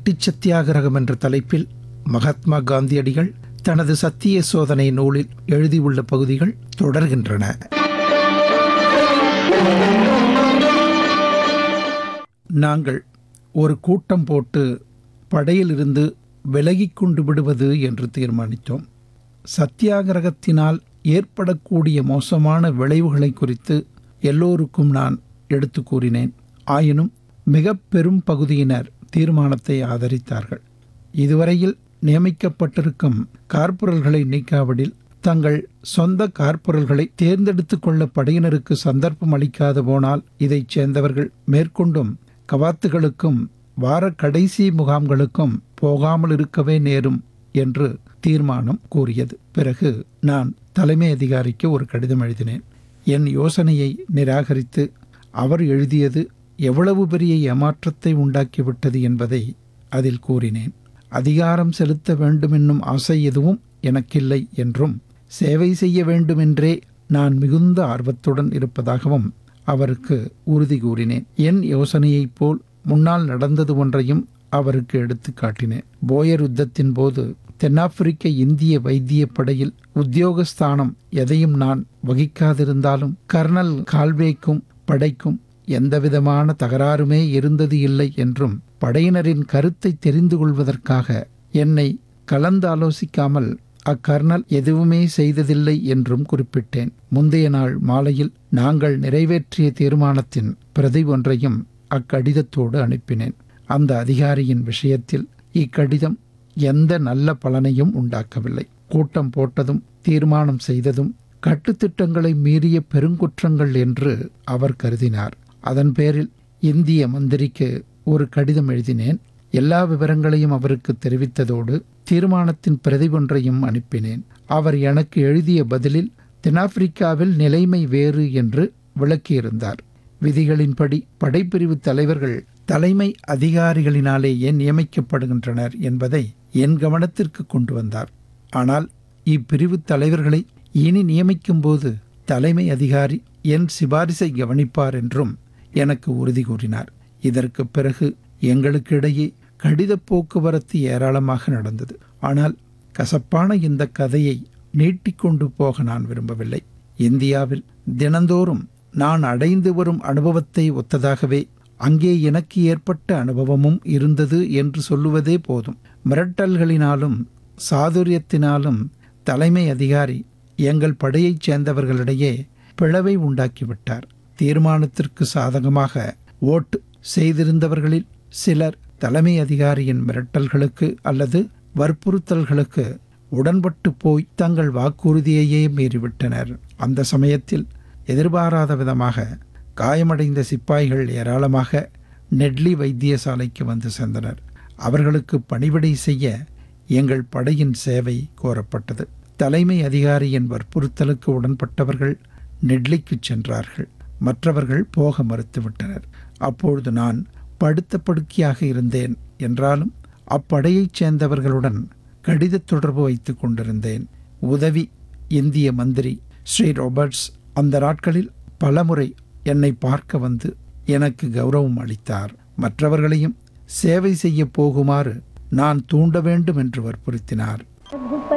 பெட்டிச் சத்தியாகிரகம் என்ற தலைப்பில் மகாத்மா காந்தியடிகள் தனது சத்திய சோதனை நூலில் எழுதியுள்ள பகுதிகள் தொடர்கின்றன நாங்கள் ஒரு கூட்டம் போட்டு படையிலிருந்து விலகிக் கொண்டு விடுவது என்று தீர்மானித்தோம் சத்தியாகிரகத்தினால் ஏற்படக்கூடிய மோசமான விளைவுகளை குறித்து எல்லோருக்கும் நான் எடுத்து கூறினேன் ஆயினும் மிக பெரும் பகுதியினர் தீர்மானத்தை ஆதரித்தார்கள் இதுவரையில் நியமிக்கப்பட்டிருக்கும் கார்ப்பரல்களை நீக்காவிடில் தங்கள் சொந்த கார்ப்பரல்களை தேர்ந்தெடுத்துக் கொள்ள படையினருக்கு சந்தர்ப்பம் அளிக்காது போனால் இதைச் சேர்ந்தவர்கள் மேற்கொண்டும் கவாத்துகளுக்கும் வார கடைசி முகாம்களுக்கும் போகாமல் இருக்கவே நேரும் என்று தீர்மானம் கூறியது பிறகு நான் தலைமை அதிகாரிக்கு ஒரு கடிதம் எழுதினேன் என் யோசனையை நிராகரித்து அவர் எழுதியது எவ்வளவு பெரிய ஏமாற்றத்தை உண்டாக்கிவிட்டது என்பதை அதில் கூறினேன் அதிகாரம் செலுத்த வேண்டுமென்னும் ஆசை எதுவும் எனக்கில்லை என்றும் சேவை செய்ய வேண்டுமென்றே நான் மிகுந்த ஆர்வத்துடன் இருப்பதாகவும் அவருக்கு உறுதி கூறினேன் என் யோசனையைப் போல் முன்னால் நடந்தது ஒன்றையும் அவருக்கு எடுத்து காட்டினேன் போயர் யுத்தத்தின் போது தென்னாப்பிரிக்க இந்திய வைத்திய படையில் உத்தியோகஸ்தானம் எதையும் நான் வகிக்காதிருந்தாலும் கர்னல் கால்வேக்கும் படைக்கும் எந்தவிதமான தகராறுமே இருந்தது இல்லை என்றும் படையினரின் கருத்தை தெரிந்து கொள்வதற்காக என்னை கலந்தாலோசிக்காமல் அக்கர்னல் எதுவுமே செய்ததில்லை என்றும் குறிப்பிட்டேன் முந்தைய நாள் மாலையில் நாங்கள் நிறைவேற்றிய தீர்மானத்தின் பிரதி ஒன்றையும் அக்கடிதத்தோடு அனுப்பினேன் அந்த அதிகாரியின் விஷயத்தில் இக்கடிதம் எந்த நல்ல பலனையும் உண்டாக்கவில்லை கூட்டம் போட்டதும் தீர்மானம் செய்ததும் கட்டுத்திட்டங்களை மீறிய பெருங்குற்றங்கள் என்று அவர் கருதினார் அதன் பேரில் இந்திய மந்திரிக்கு ஒரு கடிதம் எழுதினேன் எல்லா விவரங்களையும் அவருக்கு தெரிவித்ததோடு தீர்மானத்தின் பிரதி ஒன்றையும் அனுப்பினேன் அவர் எனக்கு எழுதிய பதிலில் தென்னாப்பிரிக்காவில் நிலைமை வேறு என்று விளக்கியிருந்தார் விதிகளின்படி படைப்பிரிவு தலைவர்கள் தலைமை அதிகாரிகளினாலேயே நியமிக்கப்படுகின்றனர் என்பதை என் கவனத்திற்கு கொண்டு வந்தார் ஆனால் இப்பிரிவு தலைவர்களை இனி நியமிக்கும் போது தலைமை அதிகாரி என் சிபாரிசை கவனிப்பார் என்றும் எனக்கு உறுதி கூறினார் இதற்கு பிறகு எங்களுக்கிடையே கடித போக்குவரத்து ஏராளமாக நடந்தது ஆனால் கசப்பான இந்த கதையை நீட்டிக்கொண்டு போக நான் விரும்பவில்லை இந்தியாவில் தினந்தோறும் நான் அடைந்து வரும் அனுபவத்தை ஒத்ததாகவே அங்கே எனக்கு ஏற்பட்ட அனுபவமும் இருந்தது என்று சொல்லுவதே போதும் மிரட்டல்களினாலும் சாதுரியத்தினாலும் தலைமை அதிகாரி எங்கள் படையைச் சேர்ந்தவர்களிடையே பிளவை உண்டாக்கிவிட்டார் தீர்மானத்திற்கு சாதகமாக ஓட்டு செய்திருந்தவர்களில் சிலர் தலைமை அதிகாரியின் மிரட்டல்களுக்கு அல்லது வற்புறுத்தல்களுக்கு உடன்பட்டு போய் தங்கள் வாக்குறுதியையே மீறிவிட்டனர் அந்த சமயத்தில் எதிர்பாராத விதமாக காயமடைந்த சிப்பாய்கள் ஏராளமாக நெட்லி வைத்தியசாலைக்கு வந்து சேர்ந்தனர் அவர்களுக்கு பணிவிடை செய்ய எங்கள் படையின் சேவை கோரப்பட்டது தலைமை அதிகாரியின் வற்புறுத்தலுக்கு உடன்பட்டவர்கள் நெட்லிக்கு சென்றார்கள் மற்றவர்கள் போக மறுத்துவிட்டனர் அப்பொழுது நான் படுத்த படுக்கையாக இருந்தேன் என்றாலும் அப்படையைச் சேர்ந்தவர்களுடன் கடித தொடர்பு வைத்துக் கொண்டிருந்தேன் உதவி இந்திய மந்திரி ஸ்ரீ ராபர்ட்ஸ் அந்த நாட்களில் பலமுறை என்னை பார்க்க வந்து எனக்கு கௌரவம் அளித்தார் மற்றவர்களையும் சேவை செய்ய போகுமாறு நான் தூண்ட வேண்டும் என்று வற்புறுத்தினார்